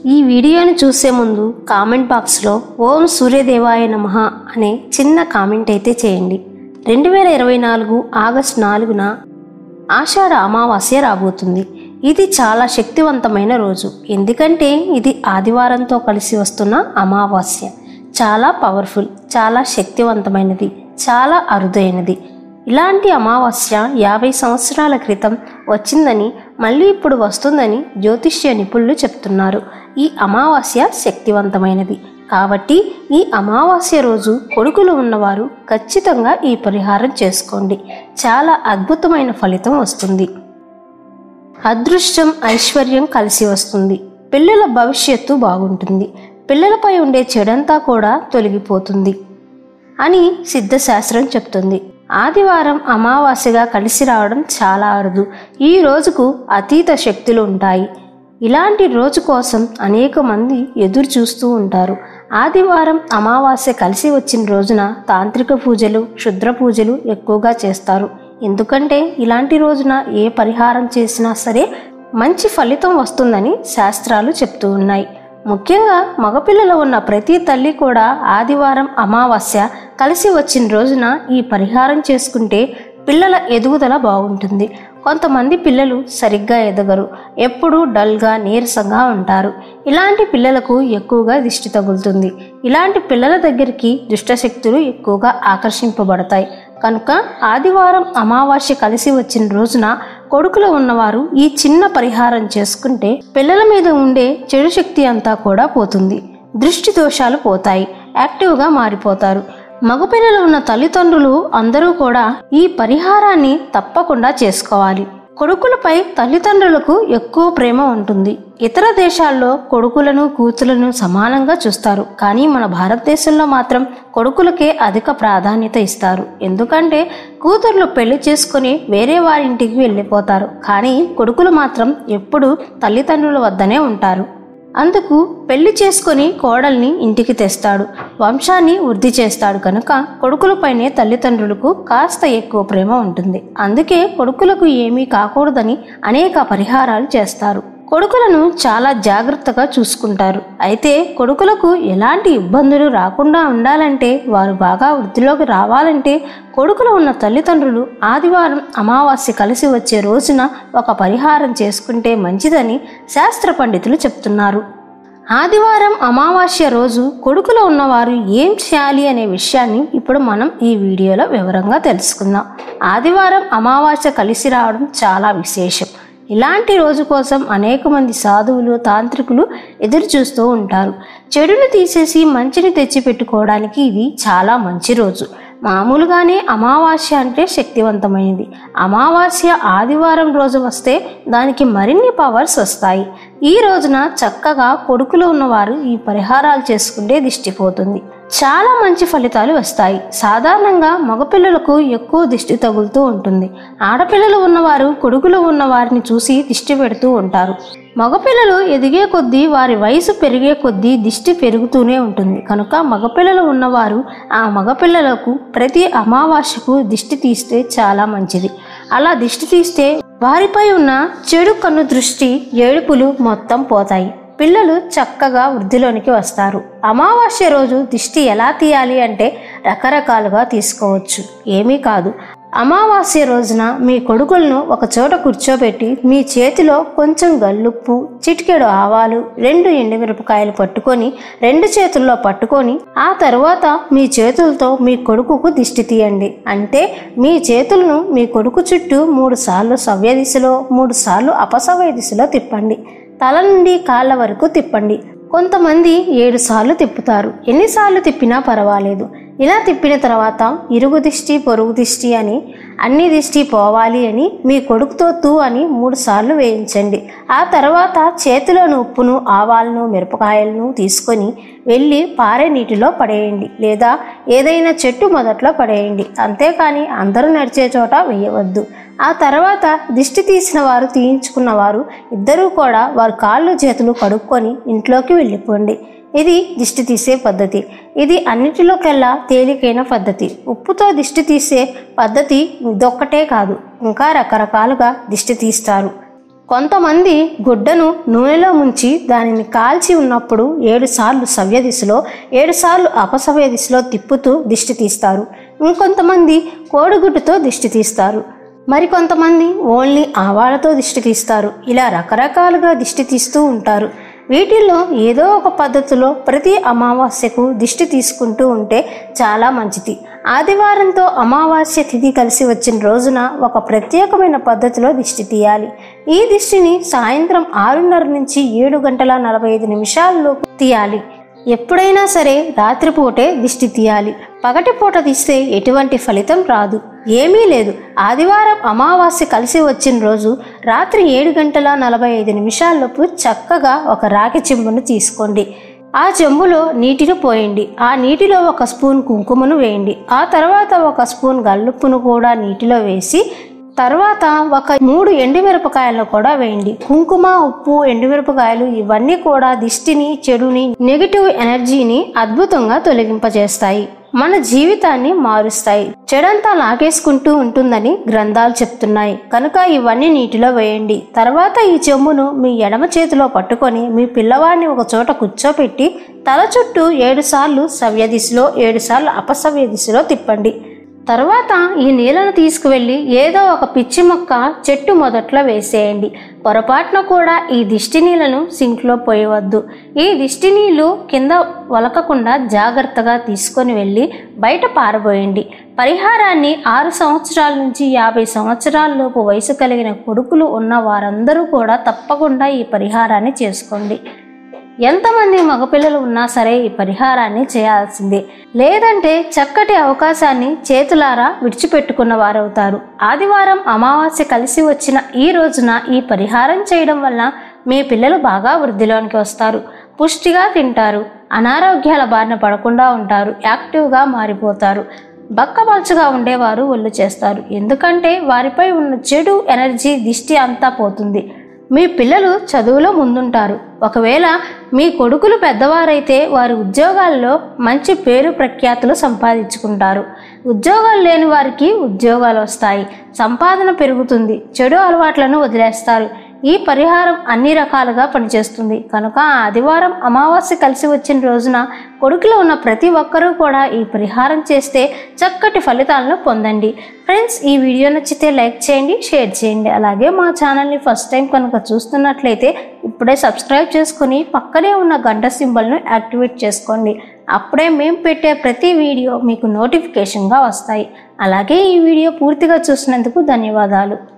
ఈ వీడియోని చూసే ముందు కామెంట్ బాక్స్లో ఓం సూర్యదేవాయ నమః అనే చిన్న కామెంట్ అయితే చేయండి రెండు వేల ఇరవై నాలుగు ఆగస్టు నాలుగున ఆషాఢ అమావాస్య రాబోతుంది ఇది చాలా శక్తివంతమైన రోజు ఎందుకంటే ఇది ఆదివారంతో కలిసి వస్తున్న అమావాస్య చాలా పవర్ఫుల్ చాలా శక్తివంతమైనది చాలా అరుదైనది ఇలాంటి అమావాస్య యాభై సంవత్సరాల క్రితం వచ్చిందని మళ్ళీ ఇప్పుడు వస్తుందని జ్యోతిష్య నిపుణులు చెప్తున్నారు ఈ అమావాస్య శక్తివంతమైనది కాబట్టి ఈ అమావాస్య రోజు కొడుకులు ఉన్నవారు ఖచ్చితంగా ఈ పరిహారం చేసుకోండి చాలా అద్భుతమైన ఫలితం వస్తుంది అదృష్టం ఐశ్వర్యం కలిసి వస్తుంది పిల్లల భవిష్యత్తు బాగుంటుంది పిల్లలపై ఉండే చెడంతా కూడా తొలగిపోతుంది అని సిద్ధశాస్త్రం చెప్తుంది ఆదివారం అమావాస్యగా కలిసి రావడం చాలా అరుదు ఈ రోజుకు అతీత శక్తులు ఉంటాయి ఇలాంటి రోజు కోసం అనేక మంది ఎదురు చూస్తూ ఉంటారు ఆదివారం అమావాస్య కలిసి వచ్చిన రోజున తాంత్రిక పూజలు క్షుద్ర పూజలు ఎక్కువగా చేస్తారు ఎందుకంటే ఇలాంటి రోజున ఏ పరిహారం చేసినా సరే మంచి ఫలితం వస్తుందని శాస్త్రాలు చెప్తూ ఉన్నాయి ముఖ్యంగా మగపిల్లలు ఉన్న ప్రతి తల్లి కూడా ఆదివారం అమావాస్య కలిసి వచ్చిన రోజున ఈ పరిహారం చేసుకుంటే పిల్లల ఎదుగుదల బాగుంటుంది కొంతమంది పిల్లలు సరిగ్గా ఎదగరు ఎప్పుడూ డల్గా నీరసంగా ఉంటారు ఇలాంటి పిల్లలకు ఎక్కువగా దిష్టి తగులుతుంది ఇలాంటి పిల్లల దగ్గరికి దుష్టశక్తులు ఎక్కువగా ఆకర్షింపబడతాయి కనుక ఆదివారం అమావాస్య కలిసి వచ్చిన రోజున కొడుకులో ఉన్నవారు ఈ చిన్న పరిహారం చేసుకుంటే పిల్లల మీద ఉండే చెడు శక్తి అంతా కూడా పోతుంది దృష్టి దోషాలు పోతాయి యాక్టివ్గా మారిపోతారు మగపిల్లలు ఉన్న తల్లిదండ్రులు అందరూ కూడా ఈ పరిహారాన్ని తప్పకుండా చేసుకోవాలి కొడుకులపై తల్లిదండ్రులకు ఎక్కువ ప్రేమ ఉంటుంది ఇతర దేశాల్లో కొడుకులను కూతులను సమానంగా చూస్తారు కానీ మన భారతదేశంలో మాత్రం కొడుకులకే అధిక ప్రాధాన్యత ఇస్తారు ఎందుకంటే కూతుర్లు పెళ్లి చేసుకుని వేరే వారింటికి వెళ్ళిపోతారు కానీ కొడుకులు మాత్రం ఎప్పుడూ తల్లిదండ్రుల వద్దనే ఉంటారు అందుకు పెళ్లి చేసుకొని కోడల్ని ఇంటికి తెస్తాడు వంశాన్ని వృద్ధి చేస్తాడు కనుక కొడుకులపైనే తల్లిదండ్రులకు కాస్త ఎక్కువ ప్రేమ ఉంటుంది అందుకే కొడుకులకు ఏమీ కాకూడదని అనేక పరిహారాలు చేస్తారు కొడుకులను చాలా జాగ్రత్తగా చూసుకుంటారు అయితే కొడుకులకు ఎలాంటి ఇబ్బందులు రాకుండా ఉండాలంటే వారు బాగా వృద్ధిలోకి రావాలంటే కొడుకులు ఉన్న తల్లిదండ్రులు ఆదివారం అమావాస్య కలిసి వచ్చే రోజున ఒక పరిహారం చేసుకుంటే మంచిదని శాస్త్ర పండితులు చెప్తున్నారు ఆదివారం అమావాస్య రోజు కొడుకులో ఉన్నవారు ఏం చేయాలి అనే విషయాన్ని ఇప్పుడు మనం ఈ వీడియోలో వివరంగా తెలుసుకుందాం ఆదివారం అమావాస్య కలిసి రావడం చాలా విశేషం ఇలాంటి రోజు కోసం అనేక మంది సాధువులు తాంత్రికులు ఎదురు చూస్తూ ఉంటారు చెడును తీసేసి మంచిని తెచ్చిపెట్టుకోవడానికి ఇది చాలా మంచి రోజు మామూలుగానే అమావాస్య అంటే శక్తివంతమైనది అమావాస్య ఆదివారం రోజు వస్తే దానికి మరిన్ని పవర్స్ వస్తాయి ఈ రోజున చక్కగా కొడుకులు ఉన్నవారు ఈ పరిహారాలు చేసుకుంటే దిష్టిపోతుంది చాలా మంచి ఫలితాలు వస్తాయి సాధారణంగా మగపిల్లలకు ఎక్కువ దిష్టి తగులుతూ ఉంటుంది ఆడపిల్లలు ఉన్నవారు కొడుకులు ఉన్న వారిని చూసి దిష్టి పెడుతూ ఉంటారు మగపిల్లలు ఎదిగే కొద్దీ వారి వయసు పెరిగే కొద్దీ దిష్టి పెరుగుతూనే ఉంటుంది కనుక మగపిల్లలు ఉన్నవారు ఆ మగపిల్లలకు ప్రతి అమావాస్యకు దిష్టి తీస్తే చాలా మంచిది అలా దిష్టి తీస్తే వారిపై ఉన్న చెడు కన్ను దృష్టి ఏడుపులు మొత్తం పోతాయి పిల్లలు చక్కగా వృద్ధిలోనికి వస్తారు అమావాస్య రోజు దిష్టి ఎలా తీయాలి అంటే రకరకాలుగా తీసుకోవచ్చు ఏమీ కాదు అమావాస్య రోజున మీ కొడుకులను ఒక చోట కూర్చోబెట్టి మీ చేతిలో కొంచెం గల్లుప్పు చిటికెడు ఆవాలు రెండు ఎండుమిరపకాయలు పట్టుకొని రెండు చేతుల్లో పట్టుకొని ఆ తర్వాత మీ చేతులతో మీ కొడుకుకు దిష్టి తీయండి అంటే మీ చేతులను మీ కొడుకు చుట్టూ మూడు సార్లు సవ్య దిశలో మూడు సార్లు అపసవ్య దిశలో తిప్పండి తల నుండి కాళ్ళ వరకు తిప్పండి కొంతమంది ఏడు సార్లు తిప్పుతారు ఎన్నిసార్లు తిప్పినా పర్వాలేదు ఇలా తిప్పిన తర్వాత ఇరుగు దిష్టి పొరుగు దిష్టి అని అన్ని దిష్టి పోవాలి అని మీ కొడుకుతో తూ అని మూడు సార్లు వేయించండి ఆ తర్వాత చేతిలోని ఉప్పును ఆవాలను మిరపకాయలను తీసుకొని వెళ్ళి పారే నీటిలో పడేయండి లేదా ఏదైనా చెట్టు మొదట్లో పడేయండి అంతేకాని అందరూ నడిచే చోట వేయవద్దు ఆ తర్వాత దిష్టి తీసిన వారు తీయించుకున్న వారు ఇద్దరూ కూడా వారి కాళ్ళు చేతులు కడుక్కొని ఇంట్లోకి వెళ్ళిపోండి ఇది దిష్టి తీసే పద్ధతి ఇది అన్నిటిలోకెల్లా తేలికైన పద్ధతి ఉప్పుతో దిష్టి తీసే పద్ధతి ఇదొక్కటే కాదు ఇంకా రకరకాలుగా దిష్టి తీస్తారు కొంతమంది గుడ్డను నూనెలో ముంచి దానిని కాల్చి ఉన్నప్పుడు ఏడు సార్లు సవ్య దిశలో ఏడు సార్లు అపసవ్య దిశలో తిప్పుతూ దిష్టి తీస్తారు ఇంకొంతమంది కోడిగుడ్డుతో దిష్టి తీస్తారు మరికొంతమంది ఓన్లీ ఆవాలతో దిష్టి తీస్తారు ఇలా రకరకాలుగా దిష్టి తీస్తూ ఉంటారు వీటిల్లో ఏదో ఒక పద్ధతిలో ప్రతి అమావాస్యకు దిష్టి తీసుకుంటూ ఉంటే చాలా మంచిది ఆదివారంతో అమావాస్య తిథి కలిసి వచ్చిన రోజున ఒక ప్రత్యేకమైన పద్ధతిలో దిష్టి తీయాలి ఈ దిష్టిని సాయంత్రం ఆరున్నర నుంచి ఏడు గంటల నలభై ఐదు నిమిషాల్లోపు తీయాలి ఎప్పుడైనా సరే రాత్రిపూటే దిష్టి తీయాలి పగటిపూట తీస్తే ఎటువంటి ఫలితం రాదు ఏమీ లేదు ఆదివారం అమావాస్య కలిసి వచ్చిన రోజు రాత్రి ఏడు గంటల నలభై ఐదు నిమిషాల్లోపు చక్కగా ఒక రాగి చెంబును తీసుకోండి ఆ చెంబులో నీటిని పోయండి ఆ నీటిలో ఒక స్పూన్ కుంకుమను వేయండి ఆ తర్వాత ఒక స్పూన్ గల్లుప్పును కూడా నీటిలో వేసి తర్వాత ఒక మూడు ఎండుమిరపకాయలను కూడా వేయండి కుంకుమ ఉప్పు ఎండుమిరపకాయలు ఇవన్నీ కూడా దిష్టిని చెడుని నెగిటివ్ ఎనర్జీని అద్భుతంగా తొలగింపజేస్తాయి మన జీవితాన్ని మారుస్తాయి చెడంతా లాగేసుకుంటూ ఉంటుందని గ్రంథాలు చెప్తున్నాయి కనుక ఇవన్నీ నీటిలో వేయండి తర్వాత ఈ చెంబును మీ ఎడమ చేతిలో పట్టుకొని మీ పిల్లవాడిని ఒక చోట కూర్చోపెట్టి తల చుట్టూ ఏడు సార్లు సవ్య దిశలో ఏడు సార్లు అపసవ్య దిశలో తిప్పండి తర్వాత ఈ నీళ్ళను తీసుకువెళ్ళి ఏదో ఒక పిచ్చి మొక్క చెట్టు మొదట్లో వేసేయండి పొరపాటున కూడా ఈ దిష్టి నీళ్ళను సింక్లో పోయవద్దు ఈ దిష్టి నీళ్లు కింద వలకకుండా జాగ్రత్తగా తీసుకొని వెళ్ళి బయట పారబోయండి పరిహారాన్ని ఆరు సంవత్సరాల నుంచి యాభై సంవత్సరాలలోపు వయసు కలిగిన కొడుకులు ఉన్న వారందరూ కూడా తప్పకుండా ఈ పరిహారాన్ని చేసుకోండి ఎంతమంది మగపిల్లలు ఉన్నా సరే ఈ పరిహారాన్ని చేయాల్సిందే లేదంటే చక్కటి అవకాశాన్ని చేతులారా విడిచిపెట్టుకున్న వారవుతారు ఆదివారం అమావాస్య కలిసి వచ్చిన ఈ రోజున ఈ పరిహారం చేయడం వల్ల మీ పిల్లలు బాగా వృద్ధిలోనికి వస్తారు పుష్టిగా తింటారు అనారోగ్యాల బారిన పడకుండా ఉంటారు యాక్టివ్గా మారిపోతారు బక్కపలుచుగా ఉండేవారు ఒళ్ళు చేస్తారు ఎందుకంటే వారిపై ఉన్న చెడు ఎనర్జీ దిష్టి అంతా పోతుంది మీ పిల్లలు చదువులో ముందుంటారు ఒకవేళ మీ కొడుకులు పెద్దవారైతే వారి ఉద్యోగాల్లో మంచి పేరు ప్రఖ్యాతులు సంపాదించుకుంటారు ఉద్యోగాలు లేని వారికి ఉద్యోగాలు వస్తాయి సంపాదన పెరుగుతుంది చెడు అలవాట్లను వదిలేస్తారు ఈ పరిహారం అన్ని రకాలుగా పనిచేస్తుంది కనుక ఆ ఆదివారం అమావాస్య కలిసి వచ్చిన రోజున కొడుకులో ఉన్న ప్రతి ఒక్కరూ కూడా ఈ పరిహారం చేస్తే చక్కటి ఫలితాలను పొందండి ఫ్రెండ్స్ ఈ వీడియో నచ్చితే లైక్ చేయండి షేర్ చేయండి అలాగే మా ఛానల్ని ఫస్ట్ టైం కనుక చూస్తున్నట్లయితే ఇప్పుడే సబ్స్క్రైబ్ చేసుకుని పక్కనే ఉన్న గంట సింబల్ను యాక్టివేట్ చేసుకోండి అప్పుడే మేము పెట్టే ప్రతి వీడియో మీకు నోటిఫికేషన్గా వస్తాయి అలాగే ఈ వీడియో పూర్తిగా చూసినందుకు ధన్యవాదాలు